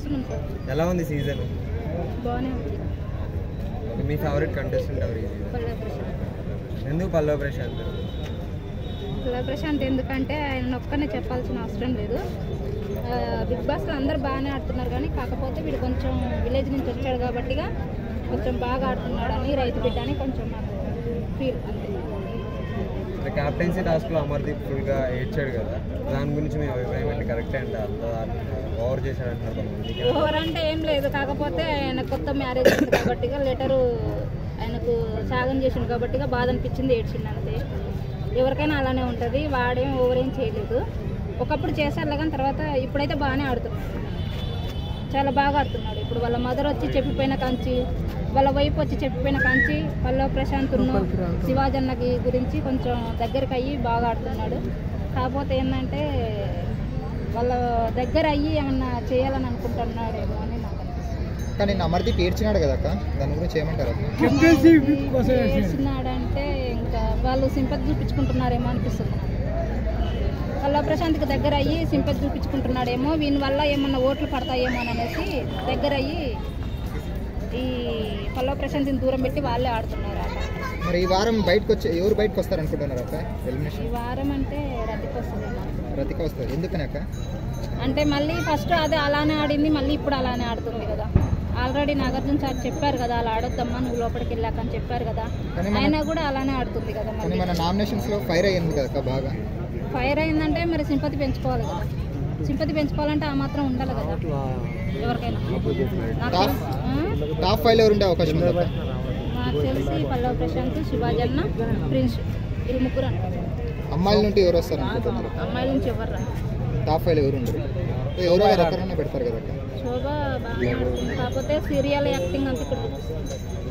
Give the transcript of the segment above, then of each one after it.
చేస్తున్నాం సార్ ఎలా ఉంది సీజన్ బాగానే ఉంది మీ ఫేవరెట్ కంటెస్టెంట్ ఎవరు ఈ season? పల్లె ప్రశాంత్ ఎందుకు పల్లవ ప్రశాంత్ పల్లె ప్రశాంత్ ఎందుకంటే ఆయన ఒక్కనే చెప్పాల్సిన అవసరం లేదు ఆ, బిగ్ బాస్లో అందరు బాగానే ఆడుతున్నారు కానీ కాకపోతే వీడు కొంచెం విలేజ్ నుంచి వచ్చాడు కాబట్టిగా కొంచెం బాగా ఆడుతున్నాడని రైతు బిడ్డ అని కొంచెం నాకు ఫీల్ అంతే క్యాప్టెన్సీ టాస్క్లో అమర్దీప్ ఫుల్గా ఏడ్చాడు కదా దాని గురించి మీ అభిప్రాయం ఏంటి కరెక్టే అంటే అంత ఓవర్ చేశాడు అంటారు కొంతమంది ఓవర్ అంటే ఏం లేదు కాకపోతే ఆయన కొత్త మ్యారేజ్ ఉంది కాబట్టిగా లెటరు ఆయనకు త్యాగం చేసిండు కాబట్టిగా బాధ అనిపించింది ఏడ్చిండు అంతే ఎవరికైనా అలానే ఉంటుంది వాడేం ఓవర్ ఏం చేయలేదు ఒకప్పుడు చేశారు కానీ తర్వాత ఇప్పుడైతే బాగానే ఆడుతున్నాడు చాలా బాగా ఆడుతున్నాడు ఇప్పుడు వాళ్ళ మదర్ వచ్చి చెప్పిపోయిన కాంచి వాళ్ళ వైపు వచ్చి చెప్పిపోయిన కాంచి పల్లవ ప్రశాంత్ శివాజన్నకి గురించి కొంచెం దగ్గరికి అయ్యి బాగా ఆడుతున్నాడు కాకపోతే ఏంటంటే వాళ్ళ దగ్గర అయ్యి ఏమన్నా చేయాలని అనుకుంటున్నాడేమో అని నాకు అనిపిస్తుంది కానీ నిన్న అమర్దీప్ ఏడ్చినాడు కదా అక్క దాని గురించి ఏమంటారు అక్క చేసినాడంటే ఇంకా వాళ్ళు సింపతి చూపించుకుంటున్నారేమో అనిపిస్తుంది నాకు. వాళ్ళ ప్రశాంత్కి దగ్గర అయ్యి సింపతి చూపించుకుంటున్నాడేమో వీని వల్ల ఏమన్నా ఓట్లు పడతాయేమో అని అనేసి దగ్గర అయ్యి ఈ పల్లవ ప్రశాంత్ని దూరం పెట్టి వాళ్ళే ఆడుతున్నారు ఆట మరి ఈ వారం బయటకు వచ్చి ఎవరు బయటకు వస్తారు అనుకుంటున్నారు అక్క ఈ ఎలిమినేషన్ వారం అంటే రద్దీకి వస్తుంది రతిక వస్తారు ఎందుకని అక్క అంటే మళ్ళీ ఫస్ట్ అదే అలానే ఆడింది మళ్ళీ ఇప్పుడు అలానే ఆడుతుంది కదా ఆల్రెడీ నాగార్జున సార్ చెప్పారు కదా అలా ఆడొద్దమ్మా నువ్వు లోపలికి వెళ్ళాక అని చెప్పారు కదా కానీ మన- అయినా కూడా అలానే ఆడుతుంది కదా కానీ మళ్ళీ మన నామినేషన్స్లో ఫైర్ అయ్యింది కదా అక్క బాగా ఫైర్ అయిందంటే మరి సింపతి పెంచుకోవాలి కదా సింపతి పెంచుకోవాలంటే ఆ మాత్రం ఉండాలి కదా ఎవరికైనా నాకు టాప్ తెలిసి- ఆ? టాప్ ఫైవ్లో ఉండే అవకాశం ఉంది అక్క నాకు తెలిసి పల్లవ ప్రశాంత్ శివాజన్న ప్రిన్స్ వీళ్ళు ముగ్గురు అంటారు అమ్మాయిల నుండి ఎవరు వస్తారు అనుకుంటున్నారు అమ్మాయిల నుంచి ఎవరు రా టాప్ ఫైవ్లో ఎవరు ఉండరు ఎవరో ఒకరు ఒకరన్నా పెడతారు కదా అక్క శోభ బాగా ఆడుతుంది కాకపోతే సీరియల్ యాక్టింగ్ అంత ఇక్కడ చూపిస్తుంది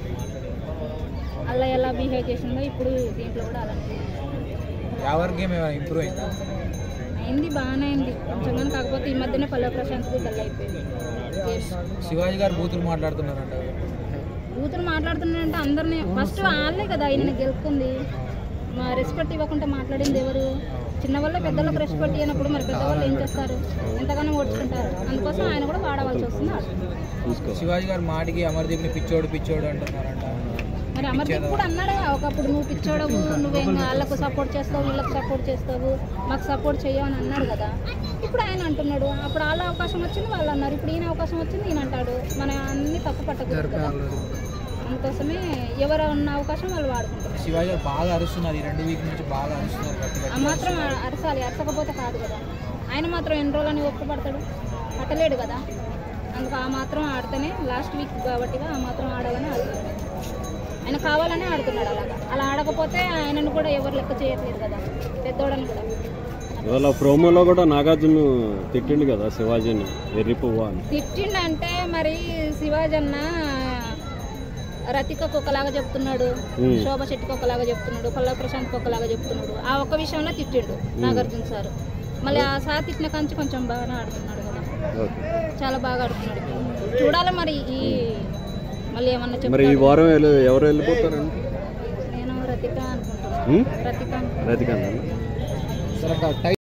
అలా ఎలా బిహేవ్ చేసిందో ఇప్పుడు దీంట్లో కూడా అలానే ఎవరి గేమ్ ఏమైనా ఇంప్రూవ్ అయిందా అయింది బాగానే అయింది కొంచెం కానీ కాకపోతే ఈ మధ్యనే పల్లవ ప్రశాంత్కి డల్ అయిపోయింది Yes. శివాజీ గారు బూతులు మాట్లాడుతున్నారంట కూతురు మాట్లాడుతున్నాడంటే అందరినీ ఫస్ట్ వాళ్ళే కదా ఆయన గెలుపుకుంది మా రెస్పెక్ట్ ఇవ్వకుండా మాట్లాడింది ఎవరు చిన్నవాళ్ళు పెద్దలకు రెస్పెక్ట్ ఇవ్వనప్పుడు మరి పెద్దవాళ్ళు ఏం చేస్తారు ఎంతగానో ఓడ్చుకుంటారు అందుకోసం ఆయన కూడా వాడవలసి వస్తుంది ఆడుతుంది. శివాజీ గారు మాటికి అమర్దీప్ని పిచ్చోడు పిచ్చోడు అంటున్నారంట మరి అమర్దీప్ కూడా అన్నాడు కదా, ఒకప్పుడు నువ్వు పిచ్చోడవు నువ్వేం వాళ్ళకు సపోర్ట్ చేస్తావు వీళ్ళకి సపోర్ట్ చేస్తావు మాకు సపోర్ట్ చేయవు అని అన్నాడు కదా ఇప్పుడు ఆయన అంటున్నాడు అప్పుడు వాళ్ళ అవకాశం వచ్చింది వాళ్ళు అన్నారు ఇప్పుడు ఈయన అవకాశం వచ్చింది ఈయన అంటాడు మన అన్ని తప్పు పట్టకూడదు కదా అందుకోసమే ఎవరు ఉన్న అవకాశం వాళ్ళు వాడుకుంటున్నారు శివాజీ గారు బాగా అరుస్తున్నారు ఈ రెండు వీక్ నుంచి బాగా అరుస్తున్నారు గట్టి ఆ గట్టి మాత్రం అరసాలి అరసకపోతే కాదు కదా ఆయన మాత్రం ఎన్ని రోజులని ఒప్పుపడతాడు పట్టలేడు కదా అందుకు ఆ మాత్రం ఆడితేనే లాస్ట్ వీక్ కాబట్టి ఆ మాత్రం ఆడాలని ఆడుతున్నాడు ఆయన కావాలనే ఆడుతున్నాడు అలాగా అలా ఆడకపోతే ఆయనను కూడా ఎవరు లెక్క చేయట్లేదు కదా పెద్దోడని కూడా ఇవాళ ప్రోమోలో కూడా నాగార్జున తిట్టిండు కదా శివాజీని ఎర్రి పువ్వు అని తిట్టిండంటే మరి శివాజన్న రతికకు ఒకలాగా చెప్తున్నాడు Hmm. శోభ శెట్టికి ఒకలాగా చెప్తున్నాడు పల్లవ ప్రశాంత్కి ఒకలాగా చెప్తున్నాడు ఆ ఒక్క విషయంలో తిట్టిండు నాగార్జున సార్ మళ్ళీ ఆ సార్ తిట్టిన కంచి కొంచెం బాగానే ఆడుతున్నాడు కదా ఓకే చాలా బాగా ఆడుతున్నాడు చూడాలి మరి ఈ మళ్ళీ ఏమన్నా మరి ఈ చెప్తాడు వారం వెళ్ళి- ఎవరు వెళ్ళిపోతారండి నేను రతిక అనుకుంటున్నాను హ్మ్? రతిక అనుకుంటున్నాను. రతికానా సరే అక్క